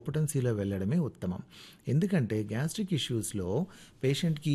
పొటెన్సీలో వెళ్ళడమే ఉత్తమం ఎందుకంటే గ్యాస్ట్రిక్ ఇష్యూస్లో పేషెంట్కి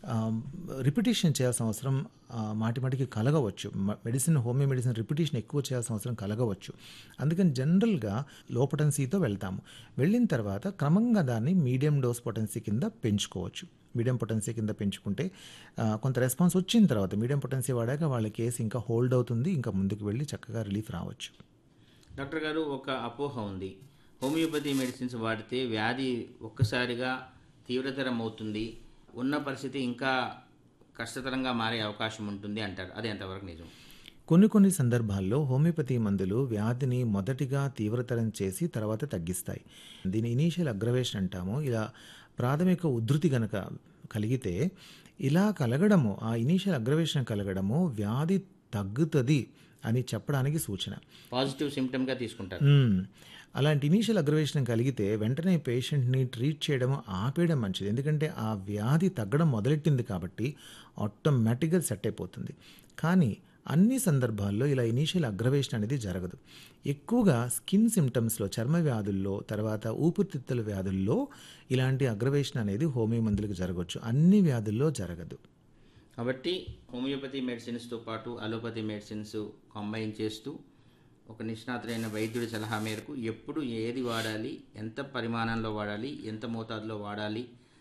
రిపిటేషన్ చేయాల్సిన అవసరం ఆ, మాటి మాటికి కలగవచ్చు మ- మెడిసిన్ హోమియో మెడిసిన్ రిపిటేషన్ ఎక్కువ చేయాల్సిన అవసరం కలగవచ్చు అందుకని జనరల్గా లో పొటెన్సీతో వెళ్తాము వెళ్ళిన తర్వాత క్రమంగా దాన్ని మీడియం డోస్ పొటెన్సీ కింద పెంచుకోవచ్చు మీడియం పొటెన్సీ కింద పెంచుకుంటే ఆ, కొంత రెస్పాన్స్ వచ్చిన తర్వాత మీడియం పొటెన్సీ వాడాక వాళ్ళ కేసు ఇంకా హోల్డ్ అవుతుంది ఇంకా ముందుకు వెళ్ళి చక్కగా రిలీఫ్ రావచ్చు డాక్టర్ గారు ఒక అపోహ ఉంది హోమియోపతి మెడిసిన్స్ వాడితే వ్యాధి ఒక్కసారిగా తీవ్రతరం అవుతుంది ఉన్న పరిస్థితి ఇంకా కష్టతరంగా మారే అవకాశం ఉంటుంది అంటారు అది ఎంతవరకు నిజం కొన్ని కొన్ని సందర్భాల్లో హోమియోపతి మందులు వ్యాధిని మొదటిగా తీవ్రతరం చేసి తర్వాత తగ్గిస్తాయి దీని ఇనీషియల్ అగ్రవేషన్ అంటాము ఇలా ప్రాథమిక ఉధృతి గనక కలిగితే ఇలా కలగడము ఆ ఇనీషియల్ అగ్రవేషన్ కలగడము వ్యాధి తగ్గుతుంది అని చెప్పడానికి సూచన పాజిటివ్ సిమ్టమ్గా తీసుకుంటారు మ్మ్. అలాంటి ఇనీషియల్ అగ్రవేషన్ కలిగితే వెంటనే పేషెంట్ని ట్రీట్ చేయడం ఆపేయడం మంచిది ఎందుకంటే ఆ వ్యాధి తగ్గడం మొదలెట్టింది కాబట్టి ఆటోమేటిక్గా సెట్ అయిపోతుంది కానీ అన్ని సందర్భాల్లో ఇలా ఇనీషియల్ అగ్రవేషన్ అనేది జరగదు ఎక్కువగా స్కిన్ సిమ్టమ్స్లో చర్మ వ్యాధుల్లో తర్వాత ఊపిరితిత్తుల వ్యాధుల్లో ఇలాంటి అగ్రవేషన్ అనేది హోమియో మందులకు జరగవచ్చు అన్ని వ్యాధుల్లో జరగదు కాబట్టి హోమియోపతి మెడిసిన్స్తో పాటు అలోపతి మెడిసిన్స్ కంబైన్ చేస్తూ ఒక నిష్ణాతులైన వైద్యుడి సలహా మేరకు ఎప్పుడు ఏది వాడాలి ఎంత పరిమాణంలో వాడాలి ఎంత మోతాదులో వాడాలి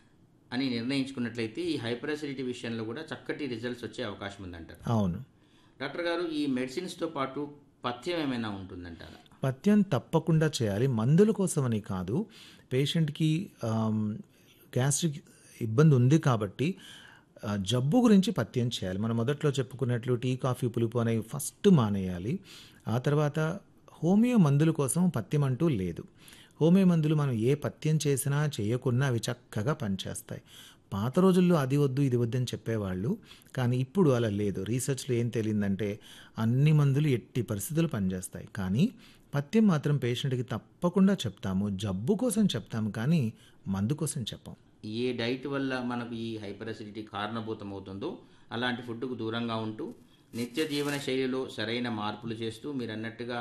అని నిర్ణయించుకున్నట్లయితే ఈ హైపర్ అసిడిటీ విషయంలో కూడా చక్కటి రిజల్ట్స్ వచ్చే అవకాశం ఉందంటారు అవును డాక్టర్ గారు ఈ మెడిసిన్స్తో పాటు పథ్యం ఏమైనా ఉంటుందంటారా పథ్యం తప్పకుండా చేయాలి మందుల కోసమని కాదు పేషెంట్కి ఆమ్, గ్యాస్ట్రిక్ ఇబ్బంది ఉంది కాబట్టి ఆ, జబ్బు గురించి పథ్యం చేయాలి మనం మొదట్లో చెప్పుకున్నట్లు టీ కాఫీ పులుపు అనేవి ఫస్ట్ మానేయాలి ఆ తర్వాత హోమియో మందుల కోసం పథ్యం అంటూ లేదు హోమియో మందులు మనం ఏ పథ్యం చేసినా చేయకున్నా అవి చక్కగా పనిచేస్తాయి పాత రోజుల్లో అది వద్దు ఇది వద్దు అని చెప్పేవాళ్ళు కానీ ఇప్పుడు అలా లేదు రీసెర్చ్లో ఏం తెలియందంటే అన్ని మందులు ఎట్టి పరిస్థితులు పనిచేస్తాయి కానీ పథ్యం మాత్రం పేషెంట్కి తప్పకుండా చెప్తాము జబ్బు కోసం చెప్తాము కానీ మందు కోసం చెప్పాం ఏ డైట్ వల్ల మనకు ఈ హైపర్ అసిడిటీ కారణభూతం అవుతుందో అలాంటి ఫుడ్కు దూరంగా ఉంటూ నిత్య జీవన శైలిలో సరైన మార్పులు చేస్తూ మీరు అన్నట్టుగా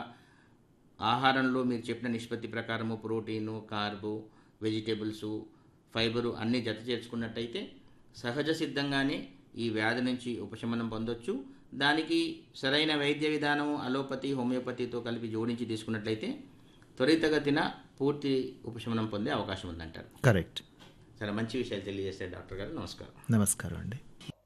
ఆహారంలో మీరు చెప్పిన నిష్పత్తి ప్రకారము ప్రోటీను కార్బు వెజిటేబుల్స్ ఫైబరు అన్నీ జత చేర్చుకున్నట్టయితే సహజ సిద్ధంగానే ఈ వ్యాధి నుంచి ఉపశమనం పొందొచ్చు దానికి సరైన వైద్య విధానము అలోపతి హోమియోపతితో కలిపి జోడించి తీసుకున్నట్లయితే త్వరితగతిన పూర్తి ఉపశమనం పొందే అవకాశం ఉందంటారు కరెక్ట్ చాలా మంచి విషయాలు తెలియజేస్తారు డాక్టర్ గారు నమస్కారం నమస్కారం అండి